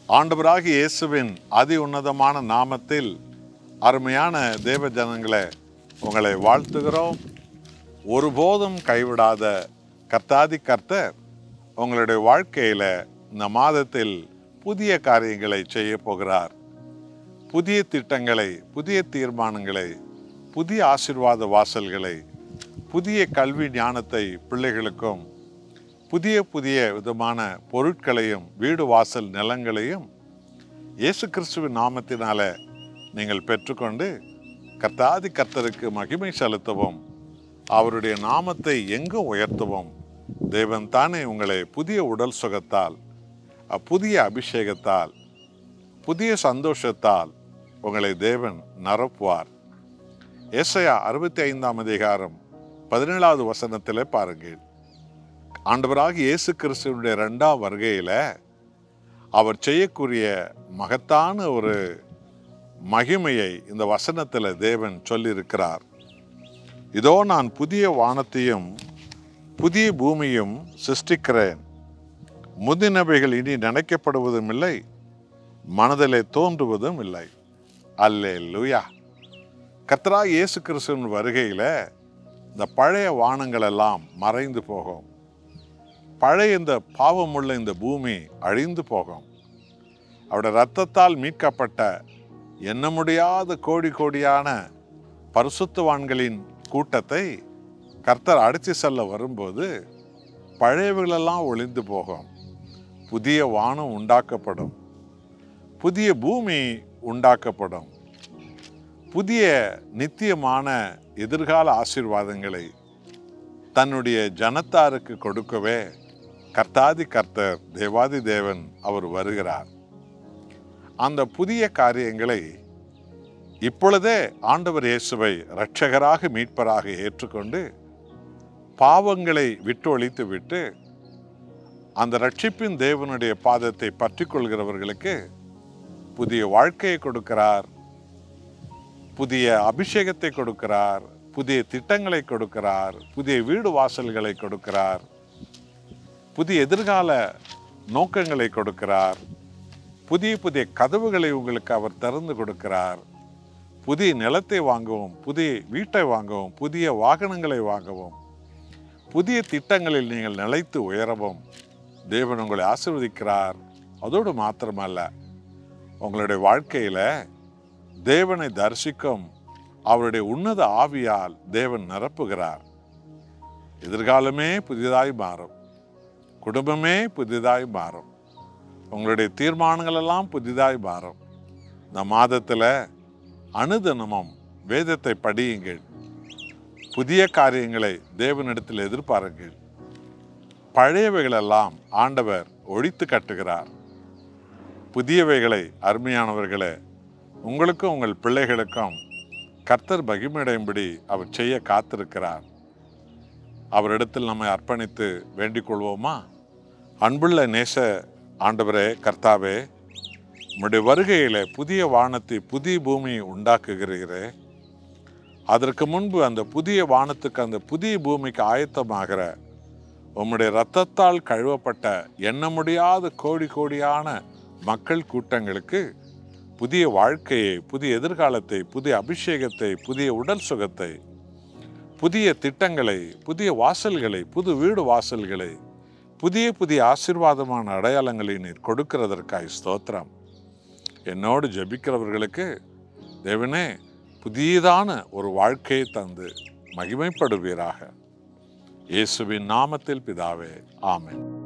ஆண்டவராகிய இயேசுவின் அதி உன்னதமான நாமத்தில் அருமையான தேவ ஜனங்களே உங்களை வாழ்த்துகிறோம் ஒருபோதும் கைவிடாத கர்த்தாதி கர்த்தர் உங்களுடைய வாழ்க்கையில இந்த மாதத்தில் புதிய காரியங்களை செய்ய போகிறார் புதிய திட்டங்களை புதிய தீர்மானங்களை புதிய ஆசீர்வாத வாசல்களை புதிய கல்வி ஞானத்தை பிள்ளைகளுக்கும் புதிய புதிய விதமான பொருட்களையும் வீடு வாசல் நிலங்களையும் இயேசு கிறிஸ்துவின் நாமத்தினால நீங்கள் பெற்றுக்கொண்டு கர்த்தாதி கர்த்தருக்கு மகிமை செலுத்தவும் அவருடைய நாமத்தை எங்கும் உயர்த்தவும் தேவன் தானே உங்களை புதிய உடல் சுகத்தால் அ- புதிய அபிஷேகத்தால் புதிய சந்தோஷத்தால் உங்களை தேவன் நிரப்புவார் ஏசாயா அறுபத்தி ஐந்தாம் அதிகாரம் பதினேழாவது வசனத்திலே பாருங்கள் ஆண்டவராக இயேசு கிறிஸ்துவனுடைய இரண்டாம் வருகையில அவர் செய்யக்கூடிய மகத்தான ஒரு மகிமையை இந்த வசனத்தில் தேவன் சொல்லியிருக்கிறார் இதோ நான் புதிய வானத்தையும் புதிய பூமியும் சிருஷ்டிக்கிறேன் முதினவைகள் இனி நினைக்கப்படுவதும் இல்லை மனதிலே தோன்றுவதும் இல்லை அல்லே லூயா கர்த்தரா இயேசு கிறிஸ்துவின் வருகையில இந்த பழைய வானங்கள் எல்லாம் மறைந்து போகும் பழைய இந்த பாவமுள்ள இந்த பூமி அழிந்து போகும் அவருடைய இரத்தத்தால் மீட்கப்பட்ட எண்ண முடியாத கோடி கோடியான பரிசுத்தவான்களின் கூட்டத்தை கர்த்தர் அடித்து செல்ல வரும்போது பழையவைகளெல்லாம் ஒளிந்து போகும் புதிய வானம் உண்டாக்கப்படும் புதிய பூமி உண்டாக்கப்படும் புதிய நித்தியமான எதிர்கால ஆசீர்வாதங்களை தன்னுடைய ஜனத்தாருக்கு கொடுக்கவே கர்த்தாதி கர்த்தர் தேவாதி தேவன் அவர் வருகிறார் அந்த புதிய காரியங்களை இப்பொழுதே ஆண்டவர் இயேசுவை இரட்சகராக மீட்பராக ஏற்றுக்கொண்டு பாவங்களை விட்டு ஒழித்து விட்டு அந்த ரட்சிப்பின் தேவனுடைய பாதத்தை பற்றி கொள்கிறவர்களுக்கு புதிய வாழ்க்கையை கொடுக்கிறார் புதிய அபிஷேகத்தை கொடுக்கிறார் புதிய திட்டங்களை கொடுக்கிறார் புதிய வீடு வாசல்களை கொடுக்கிறார் புதிய எதிர்கால நோக்கங்களை கொடுக்கிறார் புதிய புதிய கதவுகளை உங்களுக்கு அவர் திறந்து கொடுக்கிறார் புதிய நிலத்தை வாங்கவும் புதிய வீட்டை வாங்கவும் புதிய வாகனங்களை வாங்கவும் புதிய திட்டங்களில் நீங்கள் நிலைத்து உயரவும் தேவன் உங்களை ஆசீர்வதிக்கிறார் அதோடு மாத்திரமல்ல உங்களுடைய வாழ்க்கையில தேவனை தரிசிக்கும் அவருடைய உன்னத ஆவியால் தேவன் நிரப்புகிறார் எதிர்காலமே புதிதாய் மாறும் குடும்பமே புதிதாய் மாறும் உங்களுடைய தீர்மானங்கள் எல்லாம் புதிதாய் மாறும் இந்த மாதத்துல அனுதினமும் வேதத்தை படியுங்கள் புதிய காரியங்களை தேவனிடத்தில் எதிர்பாருங்கள் பழையவைகளெல்லாம் ஆண்டவர் ஒழித்து கட்டுகிறார் புதியவைகளை அருமையானவர்களே உங்களுக்கும் உங்கள் பிள்ளைகளுக்கும் கர்த்தர் மகிமையடையும்படி அவர் செய்ய காத்திருக்கிறார் அவரிடத்தில் நம்மை அர்ப்பணித்து வேண்டிக் கொள்வோமா அன்புள்ள நேச ஆண்டவரே கர்த்தாவே உம்முடைய வருகையில புதிய வானத்தை புதிய பூமியை உண்டாக்குகிறீரே அதற்கு முன்பு அந்த புதிய வானத்துக்கு அந்த புதிய பூமிக்கு ஆயத்தமாகிற உம்முடைய இரத்தத்தால் கழுவப்பட்ட எண்ண முடியாத கோடி கோடியான மக்கள் கூட்டங்களுக்கு புதிய வாழ்க்கையை புதிய எதிர்காலத்தை புதிய அபிஷேகத்தை புதிய உடல் சுகத்தை புதிய திட்டங்களை புதிய வாசல்களை புது வீடு வாசல்களை புதிய புதிய ஆசீர்வாதமான அடையாளங்களை நீர் கொடுக்கிறதற்காய் ஸ்தோத்திரம் என்னோடு ஜெபிக்கிறவர்களுக்கு தேவனே புதியதான ஒரு வாழ்க்கையை தந்து மகிமைப்படுவீராக இயேசுவின் நாமத்தில் பிதாவே ஆமென்